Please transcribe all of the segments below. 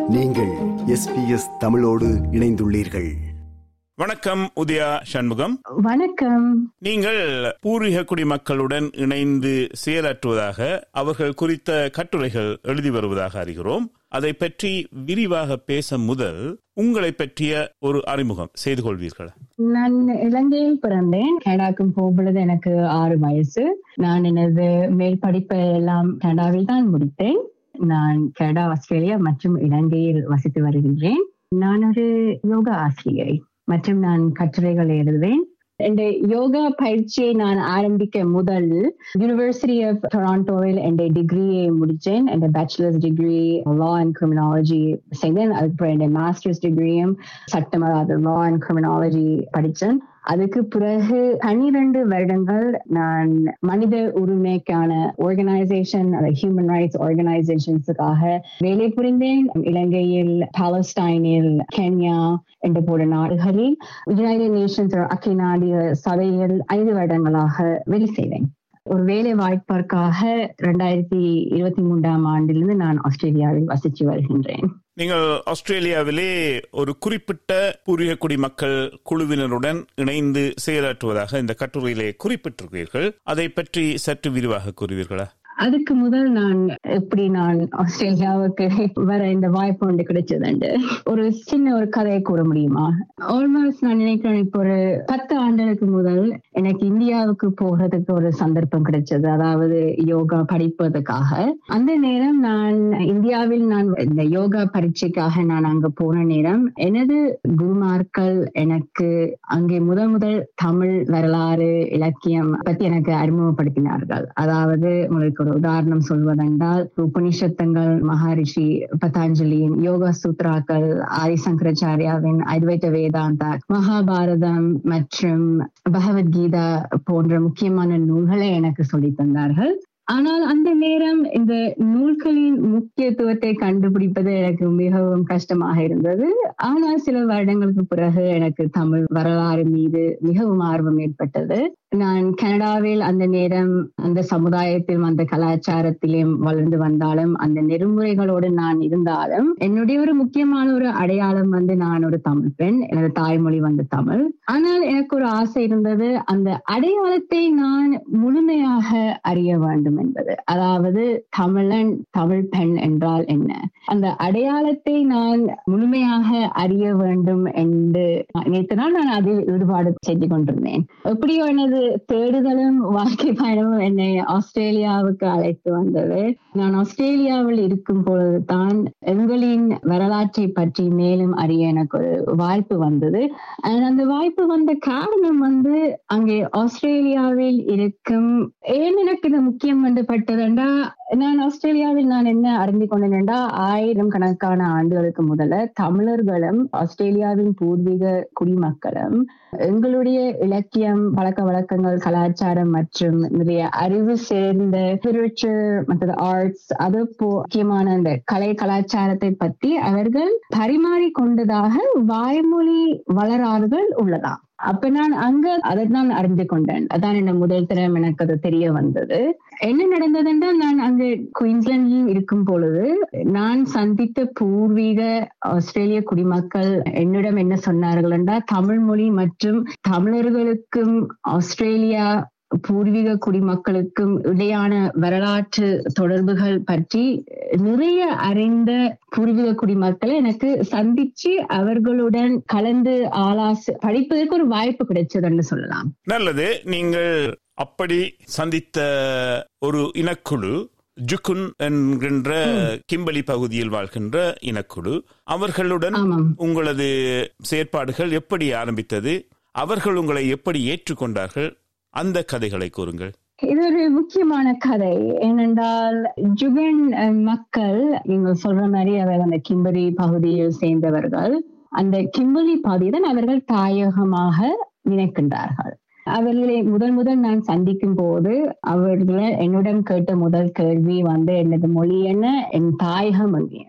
நீங்கள் எஸ்பிஎஸ் தமிழோடு இணைந்துள்ளீர்கள் வணக்கம் உதயா சண்முகம் வணக்கம் நீங்கள் பூர்வீக குடிமக்களுடன் இணைந்து செயலாற்றுவதாக அவர்கள் குறித்த கட்டுரைகள் எழுதி வருவதாக அறிகிறோம் அதை பற்றி விரிவாக பேச முதல் உங்களை பற்றிய ஒரு அறிமுகம் செய்து கொள்வீர்கள் நான் இலங்கையில் பிறந்தேன் கனடாக்கும் போகும்பொழுது எனக்கு ஆறு வயசு நான் எனது மேல் படிப்பை எல்லாம் கனடாவில் தான் முடித்தேன் நான் கனடா ஆஸ்திரேலியா மற்றும் இலங்கையில் வசித்து வருகின்றேன் நான் ஒரு யோகா ஆசிரியை மற்றும் நான் கட்டுரைகள் எழுதுவேன் என் யோகா பயிற்சியை நான் ஆரம்பிக்க முதல் யூனிவர்சிட்டி ஆஃப் டொராண்டோவில் என் டிகிரியை முடித்தேன் என் bachelor's degree law and criminology செய்தேன் அதுக்கப்புறம் என் மாஸ்டர்ஸ் டிகிரியும் சட்டம் அதாவது லா அண்ட் கிரிமினாலஜி படித்தேன் அதுக்கு பிறகு பன்னிரண்டு வருடங்கள் நான் மனித உரிமைக்கான ஆர்கனைசேஷன் ஹியூமன் ரைட்ஸ் ஆர்கனைசேஷன்ஸுக்காக வேலை புரிந்தேன் இலங்கையில் பாலஸ்டைனில் கென்யா என்ற போன்ற நாடுகளில் யுனைடெட் நேஷன்ஸ் அக்கை நாடிய சபையில் ஐந்து வருடங்களாக வேலை செய்தேன் ஒரு வேலை வாய்ப்பிற்காக இரண்டாயிரத்தி இருபத்தி மூன்றாம் ஆண்டிலிருந்து நான் ஆஸ்திரேலியாவில் வசித்து வருகின்றேன் நீங்கள் ஆஸ்திரேலியாவிலே ஒரு குறிப்பிட்ட பூர்வீக குடிமக்கள் குழுவினருடன் இணைந்து செயலாற்றுவதாக இந்த கட்டுரையிலே குறிப்பிட்டிருக்கிறீர்கள் அதை பற்றி சற்று விரிவாக கூறுவீர்களா அதுக்கு முதல் நான் எப்படி நான் ஆஸ்திரேலியாவுக்கு வர இந்த வாய்ப்பு ஒன்று கிடைச்சதுண்டு ஒரு சின்ன ஒரு கதையை கூற முடியுமா ஆல்மோஸ்ட் நான் நினைக்கிறேன் இப்போ ஒரு பத்து ஆண்டுகளுக்கு முதல் எனக்கு இந்தியாவுக்கு போகிறதுக்கு ஒரு சந்தர்ப்பம் கிடைச்சது அதாவது யோகா படிப்பதற்காக அந்த நேரம் நான் இந்தியாவில் நான் இந்த யோகா பரீட்சைக்காக நான் அங்க போன நேரம் எனது குருமார்கள் எனக்கு அங்கே முதல் முதல் தமிழ் வரலாறு இலக்கியம் பத்தி எனக்கு அறிமுகப்படுத்தினார்கள் அதாவது உங்களுக்கு ஒரு உதாரணம் சொல்வதென்றால் உபனிஷத்தங்கள் மகரிஷி பதாஞ்சலியின் யோகா சூத்ராக்கள் ஆதிசங்கராச்சாரியாவின் அத்வைத வேதாந்தா மகாபாரதம் மற்றும் பகவத்கீதா போன்ற முக்கியமான நூல்களை எனக்கு சொல்லி தந்தார்கள் ஆனால் அந்த நேரம் இந்த நூல்களின் முக்கியத்துவத்தை கண்டுபிடிப்பது எனக்கு மிகவும் கஷ்டமாக இருந்தது ஆனால் சில வருடங்களுக்கு பிறகு எனக்கு தமிழ் வரலாறு மீது மிகவும் ஆர்வம் ஏற்பட்டது நான் கனடாவில் அந்த நேரம் அந்த சமுதாயத்திலும் அந்த கலாச்சாரத்திலும் வளர்ந்து வந்தாலும் அந்த நெறிமுறைகளோடு நான் இருந்தாலும் என்னுடைய ஒரு முக்கியமான ஒரு அடையாளம் வந்து நான் ஒரு தமிழ் பெண் எனது தாய்மொழி வந்து தமிழ் ஆனால் எனக்கு ஒரு ஆசை இருந்தது அந்த அடையாளத்தை நான் முழுமையாக அறிய வேண்டும் என்பது அதாவது தமிழன் தமிழ் பெண் என்றால் என்ன அந்த அடையாளத்தை நான் முழுமையாக அறிய வேண்டும் என்று நினைத்தனால் நான் அதில் ஈடுபாடு செய்து கொண்டிருந்தேன் எப்படியோ எனது தேடுதலும் வாழ்க்கை பயணமும் என்னை ஆஸ்திரேலியாவுக்கு அழைத்து வந்தது நான் ஆஸ்திரேலியாவில் இருக்கும் பொழுதுதான் எங்களின் வரலாற்றை பற்றி மேலும் அறிய எனக்கு ஒரு வாய்ப்பு வந்தது அந்த வாய்ப்பு வந்த காரணம் வந்து அங்கே ஆஸ்திரேலியாவில் இருக்கும் ஏன் எனக்கு இது முக்கியம் என்று பட்டதுண்டா நான் ஆஸ்திரேலியாவில் நான் என்ன அறிந்து கொண்டேன்டா ஆயிரம் கணக்கான ஆண்டுகளுக்கு முதல்ல தமிழர்களும் ஆஸ்திரேலியாவின் பூர்வீக குடிமக்களும் எங்களுடைய இலக்கியம் பழக்க வழக்கங்கள் கலாச்சாரம் மற்றும் நிறைய அறிவு சேர்ந்த ஸ்பிரிச்சுவல் மற்ற ஆர்ட்ஸ் அது முக்கியமான அந்த கலை கலாச்சாரத்தை பற்றி அவர்கள் பரிமாறி கொண்டதாக வாய்மொழி வளராறுகள் உள்ளதா அப்ப நான் அங்க அதை தான் அறிந்து கொண்டேன் அதான் என்ன முதல் தரம் எனக்கு அது தெரிய வந்தது என்ன நடந்தது என்றால் நான் அங்கு குயின்ஸ்லாண்டில் இருக்கும் பொழுது நான் சந்தித்த பூர்வீக ஆஸ்திரேலிய குடிமக்கள் என்னிடம் என்ன சொன்னார்கள் என்றால் தமிழ் மொழி மற்றும் தமிழர்களுக்கும் ஆஸ்திரேலியா பூர்வீக குடிமக்களுக்கும் இடையான வரலாற்று தொடர்புகள் பற்றி நிறைய அறிந்த பூர்வீக குடிமக்களை எனக்கு சந்திச்சு அவர்களுடன் கலந்து ஆலாசு படிப்பதற்கு ஒரு வாய்ப்பு கிடைச்சதுன்னு சொல்லலாம் நல்லது நீங்கள் அப்படி சந்தித்த ஒரு இனக்குழு ஜுக்குன் என்கின்ற கிம்பளி பகுதியில் வாழ்கின்ற இனக்குழு அவர்களுடன் உங்களது செயற்பாடுகள் எப்படி ஆரம்பித்தது அவர்கள் உங்களை எப்படி ஏற்றுக்கொண்டார்கள் அந்த கதைகளை கூறுங்கள் இது ஒரு முக்கியமான கதை ஏனென்றால் ஜுகன் மக்கள் நீங்க சொல்ற மாதிரி அவர் அந்த கிம்பரி பகுதியில் சேர்ந்தவர்கள் அந்த கிம்பலி பகுதியை தான் அவர்கள் தாயகமாக நினைக்கின்றார்கள் அவர்களை முதல் முதல் நான் சந்திக்கும் போது அவர்கள் என்னுடன் கேட்ட முதல் கேள்வி வந்து எனது மொழி என்ன என் தாயகம் எங்கே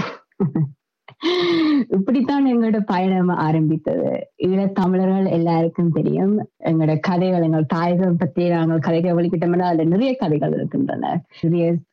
இப்படித்தான் எங்களோட பயணம் ஆரம்பித்தது ஈழத் தமிழர்கள் எல்லாருக்கும் தெரியும் எங்களோட கதைகள் எங்கள் தாயகம் பத்தி நாங்கள் கதைகள் வெளிக்கிட்டோம்னா அதுல நிறைய கதைகள் இருக்கின்றன நிறைய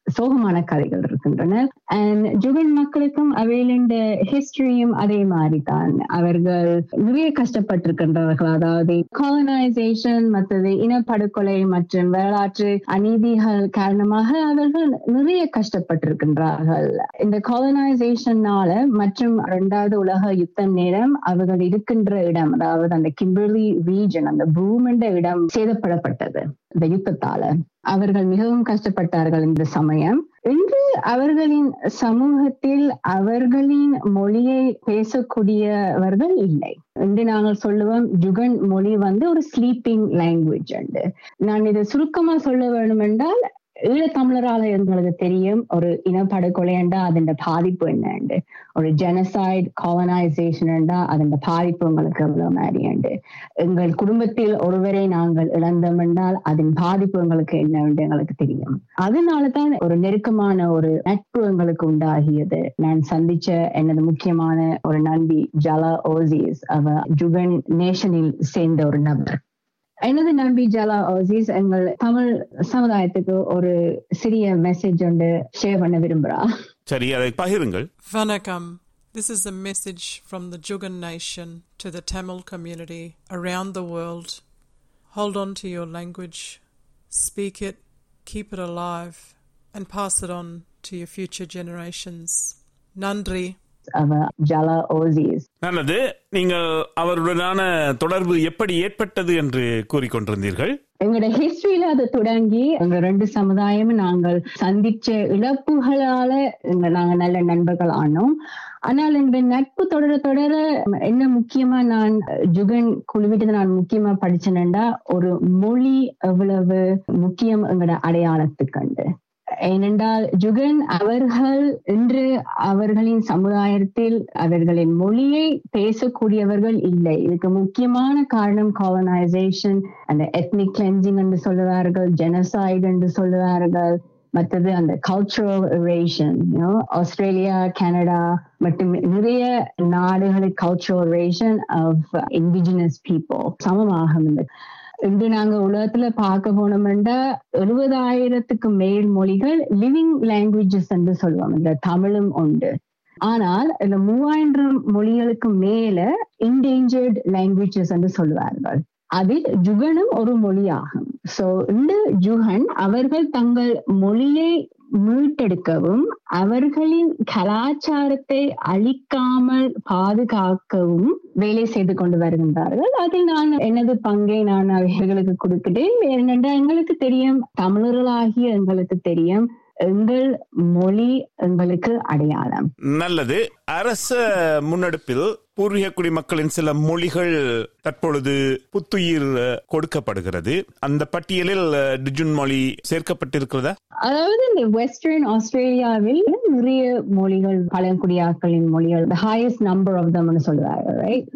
சோகமான கதைகள் இருக்கின்றன அண்ட் ஜுகன் மக்களுக்கும் அவையிலுண்ட ஹிஸ்டரியும் அதே மாதிரி தான் அவர்கள் நிறைய கஷ்டப்பட்டிருக்கின்றார்கள் அதாவது காலனைசேஷன் மற்றது இனப்படுகொலை மற்றும் வரலாற்று அநீதிகள் காரணமாக அவர்கள் நிறைய கஷ்டப்பட்டிருக்கின்றார்கள் இந்த காலனைசேஷனால மற்றும் இரண்டாவது உலக யுத்தம் நேரம் அவர்கள் இருக்கின்ற இடம் அதாவது அந்த கிம்பர்லி ரீஜன் அந்த பூமண்ட இடம் சேதப்படப்பட்டது இந்த யுத்தத்தால அவர்கள் மிகவும் கஷ்டப்பட்டார்கள் இந்த சமயம் இன்று அவர்களின் சமூகத்தில் அவர்களின் மொழியை பேசக்கூடியவர்கள் இல்லை இன்று நாங்கள் சொல்லுவோம் ஜுகன் மொழி வந்து ஒரு ஸ்லீப்பிங் லாங்குவேஜ் உண்டு நான் இதை சுருக்கமா சொல்ல வேண்டும் என்றால் ஈழத்தமிழரால எங்களுக்கு தெரியும் ஒரு இனப்படுகொலை என்றா அதன் பாதிப்பு என்னண்டு ஒரு ஜெனசைட் காலனைசேஷன் என்றா அதன் பாதிப்பு உங்களுக்கு எவ்வளவு மாதிரி உண்டு எங்கள் குடும்பத்தில் ஒருவரை நாங்கள் இழந்தோம் என்றால் அதன் பாதிப்பு எங்களுக்கு என்ன என்று எங்களுக்கு தெரியும் அதனாலதான் ஒரு நெருக்கமான ஒரு நட்பு எங்களுக்கு உண்டாகியது நான் சந்திச்ச எனது முக்கியமான ஒரு நண்பி ஜலா ஓசிஸ் அவ ஜுகன் நேஷனில் சேர்ந்த ஒரு நபர் எனது நம்பி ஜலா ஓசிஸ் எங்கள் தமிழ் சமுதாயத்துக்கு ஒரு சிறிய மெசேஜ் ஒன்று ஷேர் பண்ண விரும்புறா சரி அதை பகிருங்கள் Vanakkam. This is a message from the Jugan Nation to the Tamil community around the world. Hold on to your language, speak it, keep it alive, and pass it on to your future generations. Nandri. அவ ஜலா ஓசிஸ் நல்லது நீங்கள் அவருடனான தொடர்பு எப்படி ஏற்பட்டது என்று கூறிக்கொண்டிருந்தீர்கள் எங்களோட ஹிஸ்டரியில அது தொடங்கி எங்க ரெண்டு சமுதாயமும் நாங்கள் சந்திச்ச இழப்புகளால எங்க நாங்க நல்ல நண்பர்கள் ஆனோம் ஆனால் இந்த நட்பு தொடர தொடர என்ன முக்கியமா நான் ஜுகன் குழுவிட்டு நான் முக்கியமா படிச்சேன்டா ஒரு மொழி எவ்வளவு முக்கியம் எங்களோட அடையாளத்துக்கண்டு ஏனென்றால் ஜுகன் அவர்கள் இன்று அவர்களின் சமுதாயத்தில் அவர்களின் மொழியை பேசக்கூடியவர்கள் இல்லை இதுக்கு முக்கியமான காரணம் காலனைசேஷன் அந்த எத்னிக் கிளென்சிங் என்று சொல்லுவார்கள் ஜெனசைட் என்று சொல்லுவார்கள் மற்றது அந்த கல்ச்சுரல் இரேஷன் ஆஸ்திரேலியா கனடா மற்றும் நிறைய நாடுகளில் cultural erasure of indigenous people சமமாகும் இந்த இன்று நாங்க உலகத்துல பார்க்க போனோம்னா எழுபதாயிரத்துக்கு மேல் மொழிகள் லிவிங் லாங்குவேஜஸ் என்று சொல்லுவோம் இந்த தமிழும் உண்டு ஆனால் இந்த மூவாயிரம் மொழிகளுக்கு மேல இன்டேஞ்சர்ட் லாங்குவேஜஸ் என்று சொல்லுவார்கள் அதில் ஜுகனும் ஒரு மொழியாகும் சோ இந்த ஜுகன் அவர்கள் தங்கள் மொழியை மீட்டெடுக்கவும் அவர்களின் கலாச்சாரத்தை அழிக்காமல் பாதுகாக்கவும் வேலை செய்து கொண்டு வருகின்றார்கள் அதில் நான் எனது பங்கை நான் அவர்களுக்கு கொடுக்கிறேன் ஏனென்றால் எங்களுக்கு தெரியும் தமிழர்களாகிய எங்களுக்கு தெரியும் எங்கள் மொழி எங்களுக்கு அடையாளம் நல்லது அரச முன்னெடுப்பில் பூர்வீக குடிமக்களின் சில மொழிகள் தற்பொழுது புத்துயிர் கொடுக்கப்படுகிறது அந்த பட்டியலில் டிஜுன் மொழி சேர்க்கப்பட்டிருக்கிறதா அதாவது இந்த வெஸ்டர்ன் ஆஸ்திரேலியாவில் நிறைய மொழிகள் பழங்குடியாக்களின் மொழிகள் the highest number of them சொல்லுவாங்க ரைட்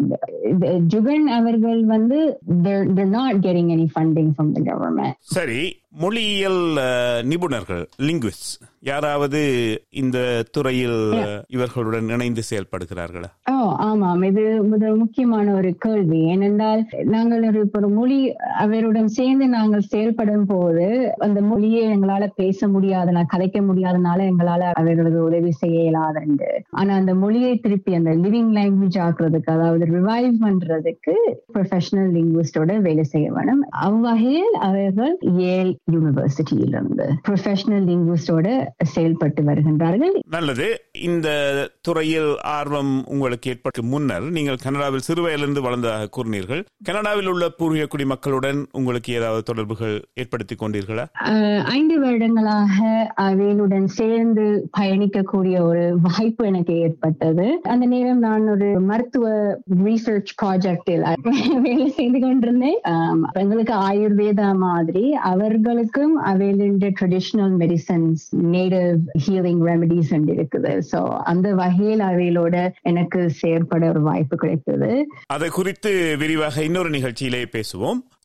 ஜுகன் அவர்கள் வந்து they're, they're not getting any funding from the government சரி மொழியியல் அஹ், நிபுணர்கள் லிங்குவிஸ்ட் யாராவது இந்த துறையில் அஹ், இவர்களுடன் இணைந்து செயல்படுகிறார்களா ஓ ஆமாம் இது முதல் முக்கியமான ஒரு கேள்வி ஏனென்றால் நாங்கள் ஒரு இப்ப ஒரு மொழி அவருடன் சேர்ந்து நாங்கள் செயல்படும் போது அந்த மொழியை எங்களால பேச முடியாதனால கதைக்க முடியாதனால எங்களால அவர்களுக்கு உதவி செய்ய இயலாதுண்டு ஆனா அந்த மொழியை திருப்பி அந்த லிவிங் லாங்குவேஜ் ஆக்குறதுக்கு அதாவது ரிவைவ் பண்றதுக்கு ப்ரொஃபஷனல் லிங்குவிஸ்டோட வேலை செய்ய வேணும் அவ்வகையில் அவர்கள் ஏல் யூனிவர்சிட்டியிலிருந்து ப்ரொஃபஷனல் லிங்குவிஸ்டோட செயல்பட்டு வருகின்றார்கள் நல்லது இந்த துறையில் ஆர்வம் உங்களுக்கு ஏற்பட்டு முன்னர் நீங்கள் கனடாவில் சிறுவயதிலிருந்து வளர்ந்ததாக கூறினீர்கள் கனடாவில் உள்ள பூர்வீக குடிமக்களுடன் உங்களுக்கு ஏதாவது தொடர்புகள் ஏற்படுத்திக் கொண்டீர்களா ஆஹ் ஐந்து வருடங்களாக அவைகளுடன் சேர்ந்து பயணிக்கக்கூடிய ஒரு வாய்ப்பு எனக்கு ஏற்பட்டது அந்த நேரம் நான் ஒரு மருத்துவ ரீசர்ச் ப்ராஜெக்டில் வேலை செய்து கொண்டிருந்தேன் ஆம், எங்களுக்கு ஆயுர்வேதா மாதிரி அவர்களுக்கும் அவைகளின் ட்ரெடிஷனல் மெடிசன்ஸ் நேட்டிவ் ஹீலிங் ரெமெடிஸ் இருக்குது சோ அந்த வகையில் அவைகளோட எனக்கு செயற்பட ஒரு வாய்ப்பு கிடைத்தது அதை குறித்து விரிவாக இன்னொரு நிகழ்ச்சியிலே பேசுவோம்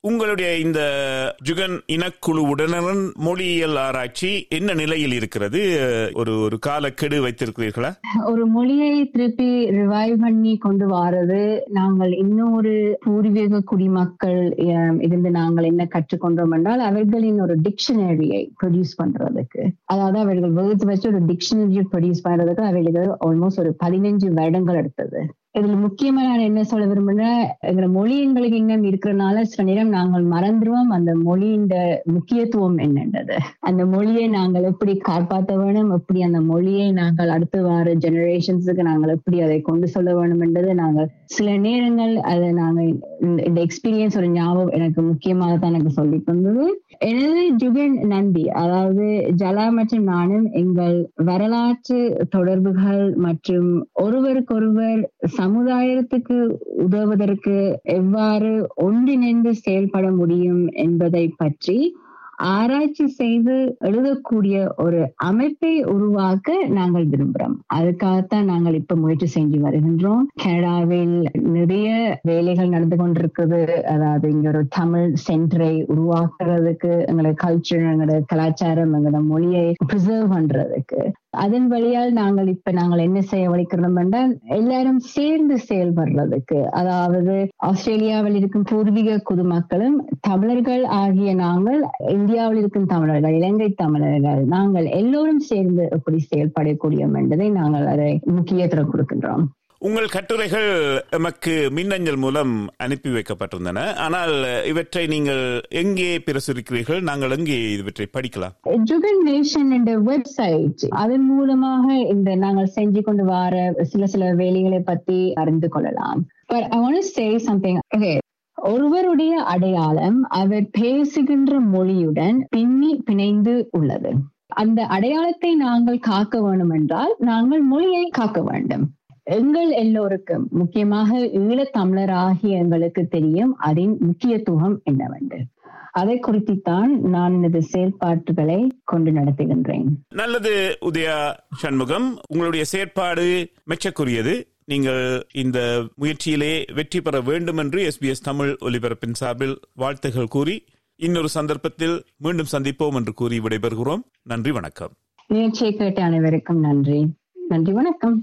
உங்களுடைய இந்த ஜுகன் இனக்குழுவுடனுடன் மொழியியல் ஆராய்ச்சி என்ன நிலையில் இருக்கிறது ஒரு ஒரு காலக்கெடு வைத்திருக்கிறீர்களா ஒரு மொழியை திருப்பி ரிவைவ் பண்ணி கொண்டு வாரது நாங்கள் இன்னொரு பூர்வீக குடிமக்கள் அஹ், இருந்து நாங்கள் என்ன கற்றுக்கொண்டோம் என்றால் அவர்களின் ஒரு டிக்ஷனரியை ப்ரொடியூஸ் பண்றதுக்கு அதாவது அவர்கள் வகுத்து வச்சு ஒரு டிக்ஷனரியை ப்ரொடியூஸ் பண்றதுக்கு அவர்களுக்கு ஆல்மோஸ்ட் ஒரு பதினஞ்சு வருடங்கள் எடுத்தது இதுல முக்கியமா நான் என்ன சொல்ல விரும்புறேன் எங்களோட மொழி எங்களுக்கு இன்னும் இருக்கிறனால சில நேரம் நாங்கள் மறந்துருவோம் அந்த மொழியின் முக்கியத்துவம் என்னன்றது அந்த மொழியை நாங்கள் எப்படி காப்பாற்ற வேணும் எப்படி அந்த மொழியை நாங்கள் அடுத்து வர ஜெனரேஷன்ஸுக்கு நாங்கள் எப்படி அதை கொண்டு சொல்ல வேணும் என்றது நாங்கள் சில நேரங்கள் அதை நாங்கள் இந்த- இந்த எக்ஸ்பீரியன்ஸ் ஒரு ஞாபகம் எனக்கு முக்கியமாக தான் எனக்கு சொல்லி தந்தது எனது ஜுகன் நந்தி அதாவது ஜலா மற்றும் நானும் எங்கள் வரலாற்று தொடர்புகள் மற்றும் ஒருவருக்கொருவர் சமுதாயத்துக்கு உதவுவதற்கு எவ்வாறு ஒன்றிணைந்து செயல்பட முடியும் என்பதை பற்றி ஆராய்ச்சி செய்து எழுதக்கூடிய ஒரு அமைப்பை உருவாக்க நாங்கள் விரும்புகிறோம் அதுக்காகத்தான் நாங்கள் இப்ப முயற்சி செஞ்சு வருகின்றோம் கனடாவில் நிறைய வேலைகள் நடந்து கொண்டிருக்குது அதாவது இங்க ஒரு தமிழ் சென்டரை உருவாக்குறதுக்கு எங்களோட கல்ச்சர் எங்களோட கலாச்சாரம் எங்களோட மொழியை ப்ரிசர்வ் பண்றதுக்கு அதன் வழியால் நாங்கள் இப்ப நாங்கள் என்ன செய்ய வலிக்கிறோம் என்றால் எல்லாரும் சேர்ந்து செயல்படுறதுக்கு அதாவது ஆஸ்திரேலியாவில் இருக்கும் பூர்வீக குடிமக்களும் தமிழர்கள் ஆகிய நாங்கள் இந்தியாவில் இருக்கும் தமிழர்கள் இலங்கை தமிழர்கள் நாங்கள் எல்லோரும் சேர்ந்து எப்படி செயல்படக்கூடிய என்பதை நாங்கள் அதை முக்கியத்துவம் கொடுக்கின்றோம் உங்கள் கட்டுரைகள் எமக்கு மின்னஞ்சல் மூலம் அனுப்பி வைக்கப்பட்டிருந்தன ஆனால் இவற்றை நீங்கள் எங்கே பிரசுரிக்கிறீர்கள் நாங்கள் எங்கே இவற்றை படிக்கலாம் ஜுகன் நேஷன் என்ற வெப்சைட் அதன் மூலமாக இந்த நாங்கள் செஞ்சு கொண்டு வர சில சில வேலைகளை பத்தி அறிந்து கொள்ளலாம் but I want say something okay ஒருவருடைய அடையாளம் அவர் பேசுகின்ற மொழியுடன் பின்னி பிணைந்து உள்ளது அந்த அடையாளத்தை நாங்கள் காக்க வேண்டும் என்றால் நாங்கள் மொழியை காக்க வேண்டும் எங்கள் எல்லோருக்கும் முக்கியமாக ஈழத்தமிழராகிய எங்களுக்கு தெரியும் அதன் முக்கியத்துவம் என்னவென்று அதை குறித்துத்தான் நான் இந்த செயல்பாட்டுகளை கொண்டு நடத்துகின்றேன் நல்லது உதயா சண்முகம் உங்களுடைய செயற்பாடு மெச்சக்குரியது நீங்கள் இந்த முயற்சியிலே வெற்றி பெற வேண்டும் என்று எஸ்பிஎஸ் தமிழ் ஒலிபரப்பின் சார்பில் வாழ்த்துகள் கூறி இன்னொரு சந்தர்ப்பத்தில் மீண்டும் சந்திப்போம் என்று கூறி விடைபெறுகிறோம் நன்றி வணக்கம் நிகழ்ச்சியை கேட்ட அனைவருக்கும் நன்றி நன்றி வணக்கம்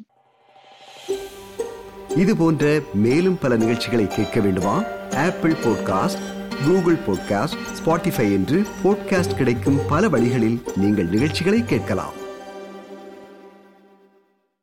இது போன்ற மேலும் பல நிகழ்ச்சிகளை கேட்க வேண்டுமா Apple podcast Google podcast Spotify என்று பாட்காஸ்ட் கிடைக்கும் பல வழிகளில் நீங்கள் நிகழ்ச்சிகளை கேட்கலாம்